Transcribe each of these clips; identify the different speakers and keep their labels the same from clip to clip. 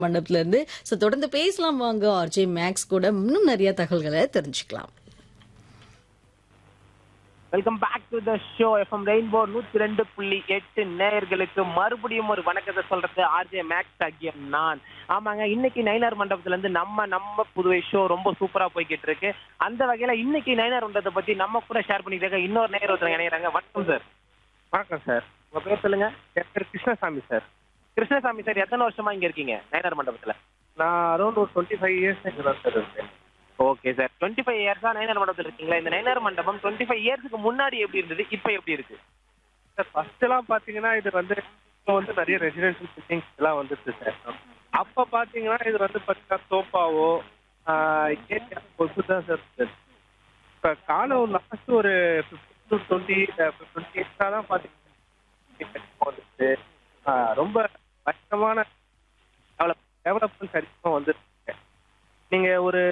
Speaker 1: மண்டபத்துல இருந்து ஸோ தொடர்ந்து பேசலாம் வாங்க ஆர்ஜே மேக்ஸ் கூட இன்னும் நிறைய தகவல்களை தெரிஞ்சுக்கலாம்
Speaker 2: welcome back to the show FM rainbow நூத்தி ரெண்டு புள்ளி எட்டு நேயர்களுக்கு மறுபடியும் ஒரு வணக்கத்தை சொல்றது ஆர்ஜே மேக்ஸ் ஆகிய நான் ஆமாங்க இன்னைக்கு நைனார் மண்டபத்துல இருந்து நம்ம நம்ம புதுவை ஷோ ரொம்ப சூப்பரா போய்கிட்டு இருக்கு அந்த வகையில இன்னைக்கு நைனார் மண்டபத்தை பத்தி நம்ம கூட ஷேர் பண்ணிட்டு இருக்க இன்னொரு நேயர் ஒருத்தர் இணையறாங்க வணக்கம் சார் வணக்கம் சார் உங்க பேர் சொல்லுங்க என் பேர் கிருஷ்ணசாமி சார் கிருஷ்ணசாமி சார் எத்தனை வருஷமா இங்க இருக்கீங்க நைனார் மண்டபத்துல
Speaker 3: நான் அரௌண்ட் ஒரு டுவெண்ட்டி ஃபைவ் இயர்ஸ் இங்கே தான் சார் இருக்கேன்
Speaker 2: ஓகே சார் டுவெண்ட்டி ஃபைவ் இயர்ஸா நைனார் மண்டபத்துல இருக்கீங்களா இந்த நைனார் மண்டபம் டுவெண்ட்டி ஃபைவ் இயர்ஸ்க்கு முன்னாடி எப்படி இருந்தது இப்போ எப்படி இருக்கு
Speaker 3: சார் ஃபர்ஸ்ட் எல்லாம் பார்த்தீங்கன்னா இது வந்து இப்போ வந்து நிறைய ரெசிடென்ஷியல் பில்டிங்ஸ் எல்லாம் வந்துருச்சு சார் அப்போ பார்த்தீங்கன்னா இது வந்து பார்த்தீங்கன்னா சோஃபாவோ கொசு தான் சார் இருந்தது இப்போ காலம் லாஸ்ட் ஒரு ஃபிஃப்டின் டு டுவெண்ட்டி டுவெண்ட்டி இயர்ஸாக தான் பார்த்தீங்கன்னா வந்துச்சு ஆஹ் ரொம்ப பயங்கரமான டெவலப் டெவலப்மெண்ட் அதிகமாக வந்துருக்கு நீங்க ஒரு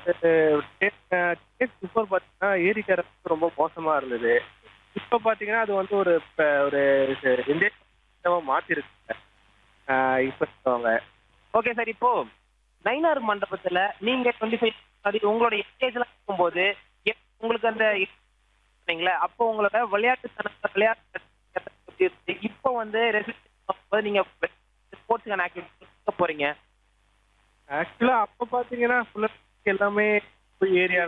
Speaker 3: டேஸ் பிஃபோர் பார்த்தீங்கன்னா ஏரிக்கரை வந்து ரொம்ப மோசமா இருந்தது இப்போ பார்த்தீங்கன்னா அது வந்து ஒரு இப்ப ஒரு இந்தியா மாத்திருக்கு இப்போ அவங்க
Speaker 2: ஓகே சார் இப்போ நைனார் மண்டபத்துல நீங்க டுவெண்ட்டி ஃபைவ் அது உங்களோட ஏஜ்ல இருக்கும்போது எப்- உங்களுக்கு அந்த சொன்னீங்களே அப்போ உங்களோட விளையாட்டு தனத்தை விளையாட்டு எப்படி இருந்துச்சு? இப்போ வந்து ரெசிடென்ட் நீங்க ஸ்போர்ட்ஸ்க்கான ஆக்டிவிட்டி போறீங்க
Speaker 3: ஆக்சுவலா அப்போ பார்த்தீங்கன்னா ஃபுல்லாக எல்லாமே ஏரியா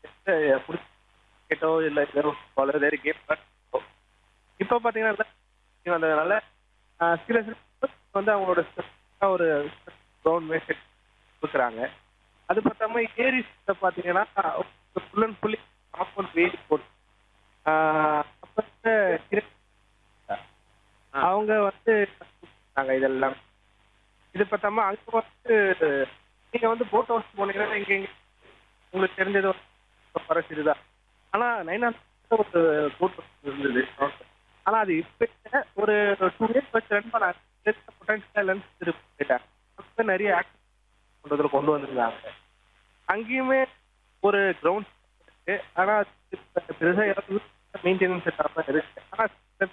Speaker 3: கேட்டோ இல்லை ஏதோ வேறு கேம் இப்போ பார்த்தீங்கன்னா வந்ததுனால ஆஹ் சில சில sports வந்து அவங்களோட strength-ஆ ஒரு கிரவுண்ட் மேட்ச் கொடுக்குறாங்க அது பார்த்தாம ஏரிஸ் பார்த்தீங்கன்னா ஃபுல் அண்ட் ஃபுல்லி காம்பவுண்ட் வேலி போட்டு ஆஹ் அப்ப வந்து இரு- அவங்க வந்து நாங்கள் இதெல்லாம் இது பார்த்தாம அங்க வந்து நீங்க வந்து போட் ஹவுஸ் போனீங்கன்னா இங்க இங்க உங்களுக்கு தெரிஞ்சது ஃபாரஸ்ட் இதுதான் ஆனா நைனா ஒரு போட் ஹவுஸ் இருந்தது ஆனா அது இப்ப இல்ல. ஒரு டூ இயர்ஸ் வச்சு ரன் பண்ண பொட்டன்ஷியல் இருக்கு நிறைய ஆக்ட் பண்றதுல கொண்டு வந்திருந்தாங்க அங்கேயுமே ஒரு கிரவுண்ட் இருக்கு ஆனா அது இப்ப பெருசா மெயின்டெனன்ஸ் இல்லாம இருக்கு ஆனா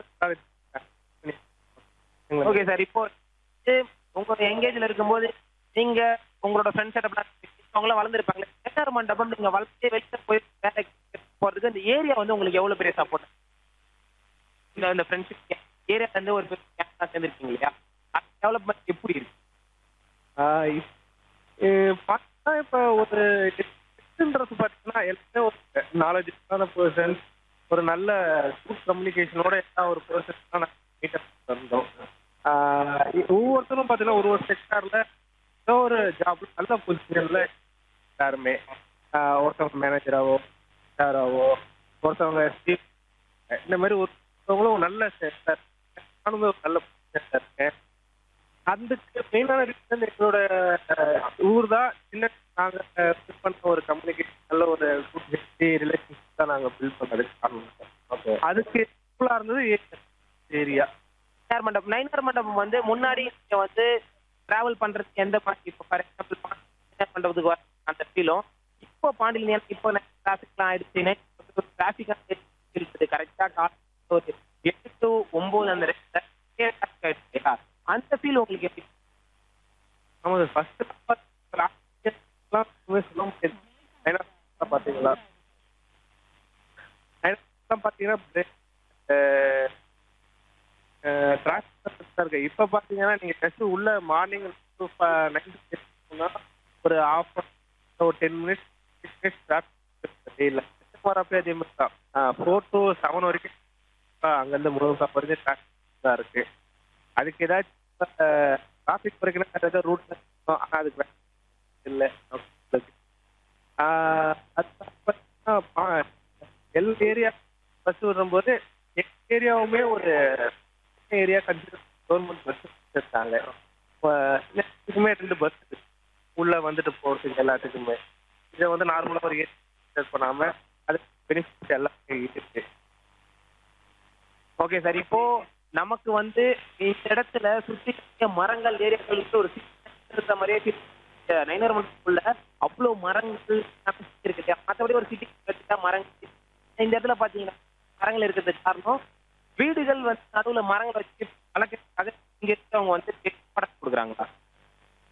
Speaker 2: ஓகே சார் இப்போ வந்து உங்களோட எங்கேஜ்ல இருக்கும்போது நீங்க உங்களோட ஃப்ரெண்ட் செட்டப் அவங்களாம் வளர்ந்துருப்பாங்க நைனார் மண்டபம் நீங்க வளர்த்து வெளில போய் வேலைக்கு போறதுக்கு இந்த ஏரியா வந்து உங்களுக்கு எவ்வளவு பெரிய சப்போர்ட் இந்த இந்த ஃப்ரெண்ட்ஷிப் ஏரியா வந்து ஒரு பெரிய சேர்ந்துருக்கீங்க இல்லையா டெவலப்மெண்ட் எப்படி இருக்கு
Speaker 3: ஆஹ் இப்- இ- பார்த்தா இப்ப ஒரு எட்டுன்றது பார்த்தீங்கன்னா எல்லாமே ஒரு நாலேஜான பர்சன் ஒரு நல்ல குட் கம்யூனிகேஷனோட எல்லா ஒரு பர்சன் மீட்டப் இருந்தோம் ஆஹ் இ- ஒவ்வொருத்தரும் பார்த்தீங்கன்னா ஒரு ஒரு செக்டார்ல ஏதோ ஒரு ஜாப்ல நல்ல பொசிஷன்ல எல்லாருமே ஆஹ் ஒருத்தவங்க மேனேஜராவோ ஆவோ ஒருத்தவங்க chief, இந்த மாதிரி ஒருத்தவங்களும் நல்ல செக்டார் நானுமே ஒரு நல்ல பொசிஷன்ல இருக்கேன் அதுக்கு மெயினான ரீசன் எங்களோட ஊர் தான் சின்ன நாங்க பில்ட் பண்ண ஒரு கம்யூனிகேஷன் நல்ல ஒரு குட் ரிலேஷன்ஷிப் தான் நாங்க பில்ட் பண்ணதுக்கு காரணம் ஓகே அதுக்கு ஃபுல்லா இருந்தது ஏரியா
Speaker 2: நைனார் மண்டபம் நைனார் மண்டபம் வந்து முன்னாடி நீங்க வந்து டிராவல் பண்றதுக்கு எந்த மாதிரி இப்போ ஃபார் எக்ஸாம்பிள் நைனார் மண்டபத்துக்கு வர அந்த ஃபீலும் இப்போ பாண்டியில் ஏன்னா இப்போ டிராஃபிக்லாம் ஆயிடுச்சு டிராஃபிக் இருக்குது கரெக்டாக காலையில் ஒரு எட்டு டு ஒன்பது அந்த ரெண்டு traffic ஆயிடுச்சு இல்லையா? அந்த ஃபீல் உங்களுக்கு எப்படி
Speaker 3: ஆமாம் ஃபர்ஸ்ட் சொல்ல முடியாது ஏன்னா பார்த்தீங்களா ஏன்னா பார்த்தீங்கன்னா டிராஃபிக் இருக்கு இப்போ பார்த்தீங்கன்னா நீங்கள் ஜஸ்ட் உள்ள மார்னிங் நைன் ஒரு ஆஃப் ஒரு ten minutes six minutes traffic இல்லை வரப்போ அதே மாதிரி தான் ஃபோர் டு செவன் வரைக்கும் அங்கேருந்து முருகன் வரைக்கும் டிராஃபிக் தான் இருக்கு அதுக்கு ஏதாச்சும் டிராஃபிக் குறைக்கணும் வேற ஏதாவது ரூட் ஆனால் அதுக்கு வேற இல்லை அது எல் ஏரியா பஸ் விடும்போது எங்கள் ஏரியாவுமே ஒரு ஏரியா கன்சிடர் கவர்மெண்ட் பஸ் வச்சிருக்காங்க இப்போ எல்லாத்துக்குமே ரெண்டு பஸ் உள்ள வந்துட்டு போகிறதுக்கு எல்லாத்துக்குமே இதை வந்து நார்மலாக ஒரு ஏரியா பண்ணாமல் அது பெனிஃபிட் எல்லாமே இருக்கு
Speaker 2: ஓகே சார் இப்போ நமக்கு வந்து இந்த இடத்துல சுத்தி இருக்க மரங்கள் ஏரியாக்களுக்கு ஒரு சின்ன இருக்க மாதிரியே feel இந்த நைனர் மண்டபத்துக்குள்ள அவ்வளவு மரங்கள் இருக்கு இல்லையா? மற்றபடி ஒரு சிட்டி மரங்கள் இந்த இடத்துல பாத்தீங்கன்னா மரங்கள் இருக்கிறதுக்கு காரணம் வீடுகள் வந்து நடுவுல மரங்கள் வச்சு